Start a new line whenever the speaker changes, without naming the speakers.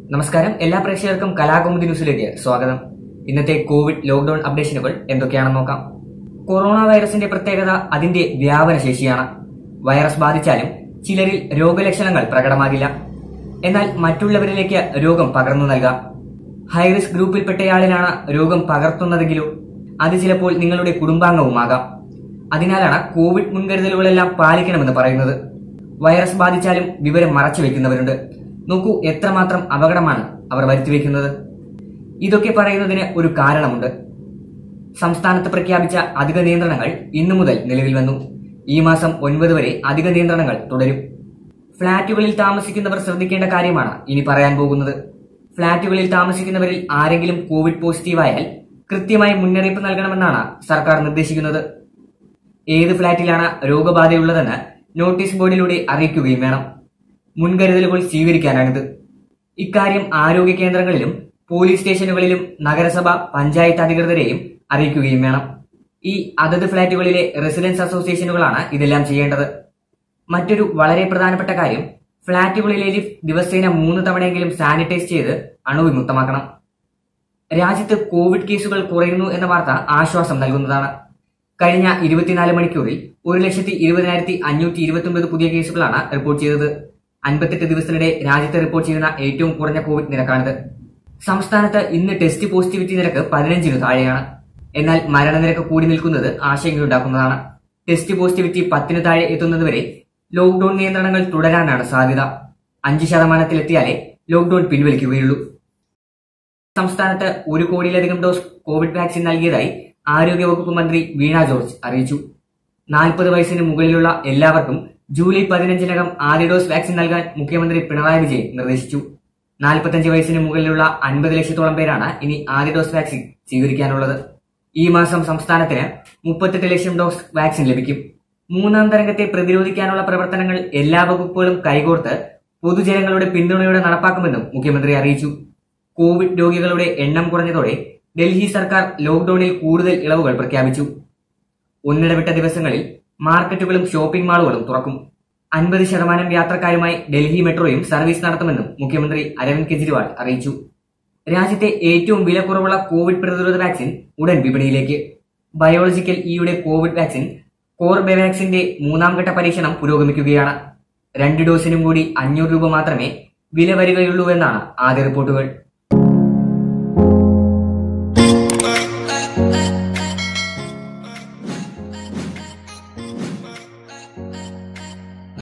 നമസ്കാരം എല്ലാ പ്രേക്ഷകർക്കും കലാകൗമുദി ന്യൂസിലേക്ക് സ്വാഗതം ഇന്നത്തെ കോവിഡ് ലോക്ഡൌൺ അപ്ഡേഷനുകൾ എന്തൊക്കെയാണെന്ന് നോക്കാം കൊറോണ വൈറസിന്റെ പ്രത്യേകത അതിന്റെ വ്യാപന ശേഷിയാണ് വൈറസ് ബാധിച്ചാലും ചിലരിൽ രോഗലക്ഷണങ്ങൾ പ്രകടമാകില്ല എന്നാൽ മറ്റുള്ളവരിലേക്ക് രോഗം പകർന്നു നൽകാം ഹൈറിസ്ക് ഗ്രൂപ്പിൽപ്പെട്ടയാളിനാണ് രോഗം പകർത്തുന്നതെങ്കിലോ അത് ചിലപ്പോൾ നിങ്ങളുടെ കുടുംബാംഗവുമാകാം അതിനാലാണ് കോവിഡ് മുൻകരുതലുകളെല്ലാം പാലിക്കണമെന്ന് പറയുന്നത് വൈറസ് ബാധിച്ചാലും വിവരം മറച്ചു വെക്കുന്നവരുണ്ട് നോക്കൂ എത്രമാത്രം അപകടമാണ് അവർ വരുത്തിവെക്കുന്നത് ഇതൊക്കെ പറയുന്നതിന് ഒരു കാരണമുണ്ട് സംസ്ഥാനത്ത് പ്രഖ്യാപിച്ച അധിക നിയന്ത്രണങ്ങൾ ഇന്നു മുതൽ നിലവിൽ വന്നു ഈ മാസം ഒൻപത് വരെ അധിക നിയന്ത്രണങ്ങൾ തുടരും ഫ്ളാറ്റുകളിൽ താമസിക്കുന്നവർ ശ്രദ്ധിക്കേണ്ട കാര്യമാണ് ഇനി പറയാൻ പോകുന്നത് ഫ്ളാറ്റുകളിൽ താമസിക്കുന്നവരിൽ ആരെങ്കിലും കോവിഡ് പോസിറ്റീവായാൽ കൃത്യമായി മുന്നറിയിപ്പ് നൽകണമെന്നാണ് സർക്കാർ നിർദ്ദേശിക്കുന്നത് ഏത് ഫ്ളാറ്റിലാണ് രോഗബാധയുള്ളതെന്ന് നോട്ടീസ് ബോർഡിലൂടെ അറിയിക്കുകയും വേണം മുൻകരുതലുകൾ സ്വീകരിക്കാനാണിത് ഇക്കാര്യം ആരോഗ്യ കേന്ദ്രങ്ങളിലും പോലീസ് സ്റ്റേഷനുകളിലും നഗരസഭ പഞ്ചായത്ത് അധികൃതരെയും അറിയിക്കുകയും വേണം ഈ അതത് ഫ്ളാറ്റുകളിലെ റെസിഡൻസ് അസോസിയേഷനുകളാണ് ഇതെല്ലാം ചെയ്യേണ്ടത് മറ്റൊരു വളരെ പ്രധാനപ്പെട്ട കാര്യം ഫ്ളാറ്റുകളിലെ ലിഫ്റ്റ് ദിവസേന മൂന്ന് തവണയെങ്കിലും സാനിറ്റൈസ് ചെയ്ത് അണുവിമുക്തമാക്കണം രാജ്യത്ത് കോവിഡ് കേസുകൾ കുറയുന്നു എന്ന വാർത്ത ആശ്വാസം നൽകുന്നതാണ് കഴിഞ്ഞ ഇരുപത്തിനാല് മണിക്കൂറിൽ ഒരു ലക്ഷത്തി ഇരുപതിനായിരത്തി അഞ്ഞൂറ്റി ഇരുപത്തി പുതിയ കേസുകളാണ് റിപ്പോർട്ട് ചെയ്തത് അൻപത്തെട്ട് ദിവസത്തിനിടെ രാജ്യത്ത് റിപ്പോർട്ട് ചെയ്യുന്ന ഏറ്റവും കുറഞ്ഞ കോവിഡ് നിരക്കാണിത് സംസ്ഥാനത്ത് ഇന്ന് ടെസ്റ്റ് പോസിറ്റിവിറ്റി നിരക്ക് പതിനഞ്ചിനു താഴെയാണ് എന്നാൽ മരണനിരക്ക് കൂടി നിൽക്കുന്നത് ആശങ്കയുണ്ടാക്കുന്നതാണ് ടെസ്റ്റ് പോസിറ്റിവിറ്റി പത്തിന് താഴെ എത്തുന്നതുവരെ ലോക്ഡൌൺ നിയന്ത്രണങ്ങൾ തുടരാനാണ് സാധ്യത അഞ്ച് ശതമാനത്തിലെത്തിയാലേ ലോക്ഡൌൺ പിൻവലിക്കുകയുള്ളൂ സംസ്ഥാനത്ത് ഒരു കോടിയിലധികം ഡോസ് കോവിഡ് വാക്സിൻ നൽകിയതായി ആരോഗ്യവകുപ്പ് മന്ത്രി വീണ ജോർജ് അറിയിച്ചു നാൽപ്പത് വയസ്സിന് മുകളിലുള്ള എല്ലാവർക്കും ജൂലൈ പതിനഞ്ചിനകം ആദ്യ ഡോസ് വാക്സിൻ നൽകാൻ മുഖ്യമന്ത്രി പിണറായി വിജയൻ നിർദ്ദേശിച്ചു നാൽപ്പത്തഞ്ച് വയസ്സിന് മുകളിലുള്ള അൻപത് ലക്ഷത്തോളം പേരാണ് ഇനി ആദ്യ ഡോസ് വാക്സിൻ സ്വീകരിക്കാനുള്ളത് ഈ മാസം സംസ്ഥാനത്തിന് മുപ്പത്തെട്ട് ലക്ഷം ഡോസ് വാക്സിൻ ലഭിക്കും മൂന്നാം തരംഗത്തെ പ്രതിരോധിക്കാനുള്ള പ്രവർത്തനങ്ങൾ എല്ലാ വകുപ്പുകളും കൈകോർത്ത് പൊതുജനങ്ങളുടെ പിന്തുണയോടെ നടപ്പാക്കുമെന്നും മുഖ്യമന്ത്രി അറിയിച്ചു കോവിഡ് രോഗികളുടെ എണ്ണം കുറഞ്ഞതോടെ ഡൽഹി സർക്കാർ ലോക്ഡൌണിൽ കൂടുതൽ ഇളവുകൾ പ്രഖ്യാപിച്ചു ഒന്നിടവിട്ട ദിവസങ്ങളിൽ മാർക്കറ്റുകളും ഷോപ്പിംഗ് മാളുകളും തുറക്കും അൻപത് ശതമാനം യാത്രക്കാരുമായി ഡൽഹി മെട്രോയും സർവീസ് നടത്തുമെന്നും മുഖ്യമന്ത്രി അരവിന്ദ് കെജ്രിവാൾ അറിയിച്ചു രാജ്യത്തെ ഏറ്റവും വിലക്കുറവുള്ള കോവിഡ് പ്രതിരോധ വാക്സിൻ ഉടൻ വിപണിയിലേക്ക് ബയോളജിക്കൽ ഇയുടെ കോവിഡ് വാക്സിൻ കോർബെവാക്സിന്റെ മൂന്നാം ഘട്ട പരീക്ഷണം പുരോഗമിക്കുകയാണ് രണ്ട് ഡോസിനും കൂടി അഞ്ഞൂറ് രൂപ മാത്രമേ വില വരികയുള്ളൂ എന്നാണ് ആദ്യ റിപ്പോർട്ടുകൾ